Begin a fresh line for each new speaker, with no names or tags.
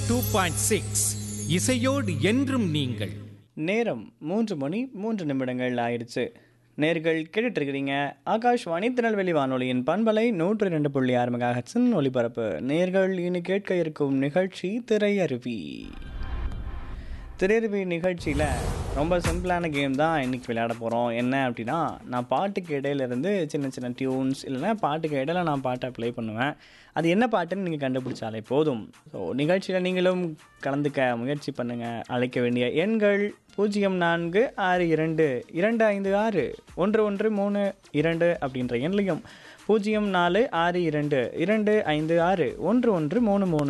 two point six இசையோடு என்றும் நீங்கள்
நேரம் மூன்று மணி மூன்று நிமிடங்கள் ஆயிடுச்சு நேர்கள் கேட்டுட்டு இருக்கிறீங்க ஆகாஷ்வாணி திருநெல்வேலி வானொலியின் பண்பலை நூற்றி ரெண்டு புள்ளி ஆறு மெகாஹட்ஸின் ஒலிபரப்பு நேர்கள் இனி கேட்க இருக்கும் நிகழ்ச்சி திரையருவி திரையருவி நிகழ்ச்சியில் ரொம்ப சிம்பிளான கேம் தான் இன்றைக்கி விளையாட போகிறோம் என்ன அப்படின்னா நான் பாட்டுக்கு இடையில இருந்து சின்ன சின்ன டியூன்ஸ் இல்லைன்னா பாட்டுக்கு இடையில நான் பாட்டை ப்ளே பண்ணுவேன் அது என்ன பாட்டுன்னு நீங்கள் கண்டுபிடிச்சாலே போதும் ஸோ நிகழ்ச்சியில் நீங்களும் கலந்துக்க முயற்சி பண்ணுங்கள் அழைக்க வேண்டிய எண்கள் பூஜ்ஜியம் நான்கு ஆறு இரண்டு இரண்டு ஐந்து ஆறு ஒன்று ஒன்று மூணு இரண்டு அப்படின்ற எண்லையும் பூஜ்ஜியம் நாலு ஆறு இரண்டு இரண்டு ஐந்து ஆறு ஒன்று ஒன்று மூணு மூணு